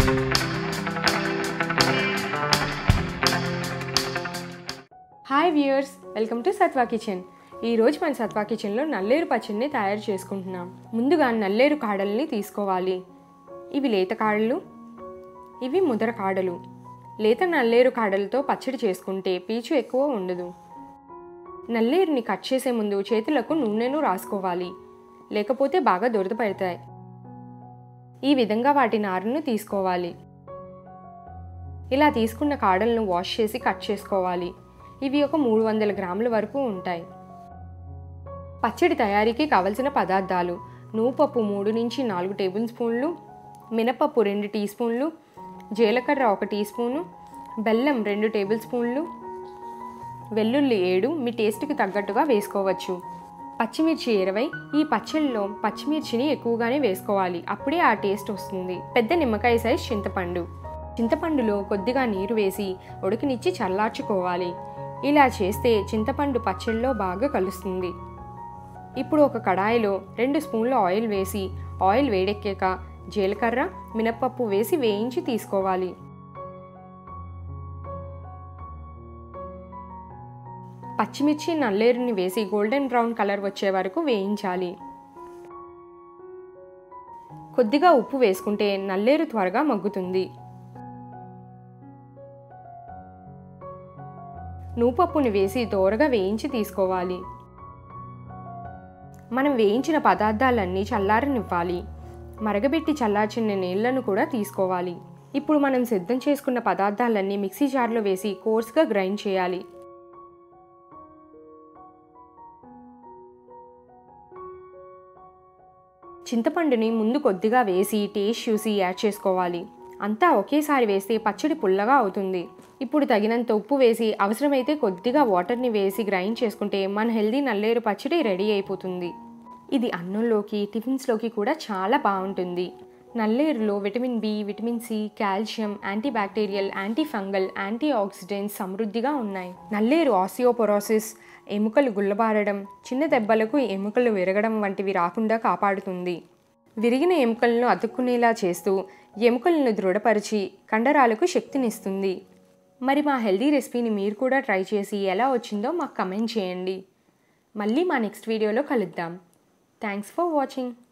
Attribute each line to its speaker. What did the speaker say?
Speaker 1: hi viewers welcome to Satva kitchen ఈరోజు మన సత్వా కిచెన్లో నల్లేరు పచ్చడిని తయారు చేసుకుంటున్నాం ముందుగా నల్లేరు కాడల్ని తీసుకోవాలి ఇవి లేత కాడలు ఇవి ముదర కాడలు లేత నల్లేరు కాడలతో పచ్చడి చేసుకుంటే పీచు ఎక్కువ ఉండదు నల్లేరుని కట్ చేసే ముందు చేతులకు నూనెను రాసుకోవాలి లేకపోతే బాగా దురద పెడతాయి ఈ విధంగా వాటి నారును తీసుకోవాలి ఇలా తీసుకున్న కాడలను వాష్ చేసి కట్ చేసుకోవాలి ఇవి ఒక మూడు వందల గ్రాముల వరకు ఉంటాయి పచ్చడి తయారీకి కావలసిన పదార్థాలు నువ్వుపప్పు మూడు నుంచి నాలుగు టేబుల్ స్పూన్లు మినపప్పు రెండు టీ స్పూన్లు జీలకర్ర ఒక టీ స్పూను బెల్లం రెండు టేబుల్ స్పూన్లు వెల్లుల్లి ఏడు మీ టేస్ట్కి తగ్గట్టుగా వేసుకోవచ్చు పచ్చిమిర్చి ఇరవై ఈ పచ్చళ్ళలో పచ్చిమిర్చిని ఎక్కువగానే వేసుకోవాలి అప్పుడే ఆ టేస్ట్ వస్తుంది పెద్ద నిమ్మకాయ సైజ్ చింతపండు చింతపండులో కొద్దిగా నీరు వేసి ఉడకనిచ్చి చల్లార్చుకోవాలి ఇలా చేస్తే చింతపండు పచ్చళ్ళలో బాగా కలుస్తుంది ఇప్పుడు ఒక కడాయిలో రెండు స్పూన్ల ఆయిల్ వేసి ఆయిల్ వేడెక్కాక జీలకర్ర మినప్పప్పు వేసి వేయించి తీసుకోవాలి పచ్చిమిర్చి నల్లేరుని వేసి గోల్డెన్ బ్రౌన్ కలర్ వచ్చే వరకు వేయించాలి కొద్దిగా ఉప్పు వేసుకుంటే నల్లేరు త్వరగా మగ్గుతుంది నూపప్పుని వేసి దోరగా వేయించి తీసుకోవాలి మనం వేయించిన పదార్థాలన్నీ చల్లారనివ్వాలి మరగబెట్టి చల్లార్చిన నీళ్లను కూడా తీసుకోవాలి ఇప్పుడు మనం సిద్ధం చేసుకున్న పదార్థాలన్నీ మిక్సీ జార్లో వేసి కోర్స్గా గ్రైండ్ చేయాలి చింతపండుని ముందు కొద్దిగా వేసి టేస్ట్ చూసి యాడ్ చేసుకోవాలి అంతా ఒకేసారి వేస్తే పచ్చడి పుల్లగా అవుతుంది ఇప్పుడు తగినంత ఉప్పు వేసి అవసరమైతే కొద్దిగా వాటర్ని వేసి గ్రైండ్ చేసుకుంటే మన హెల్దీ నల్లేరు పచ్చడి రెడీ అయిపోతుంది ఇది అన్నంలోకి టిఫిన్స్లోకి కూడా చాలా బాగుంటుంది నల్లేరులో vitamin B vitamin C calcium anti bacterial anti fungal anti oxidants సమృద్ధిగా ఉన్నాయి నల్లేరు ఆసియోపొరోసిస్ ఎముకలు గుల్లబారడం చిన్న దెబ్బలకు ఎముకలు విరగడం వంటివి రాకుండా కాపాడుతుంది విరిగిన ఎముకలను అతుక్కునేలా చేస్తూ ఎముకలను దృఢపరిచి కండరాలకు శక్తినిస్తుంది మరి మా హెల్దీ రెసిపీని మీరు కూడా ట్రై చేసి ఎలా వచ్చిందో మాకు కమెంట్ చేయండి మళ్ళీ మా నెక్స్ట్ వీడియోలో కలుద్దాం థ్యాంక్స్ ఫర్ వాచింగ్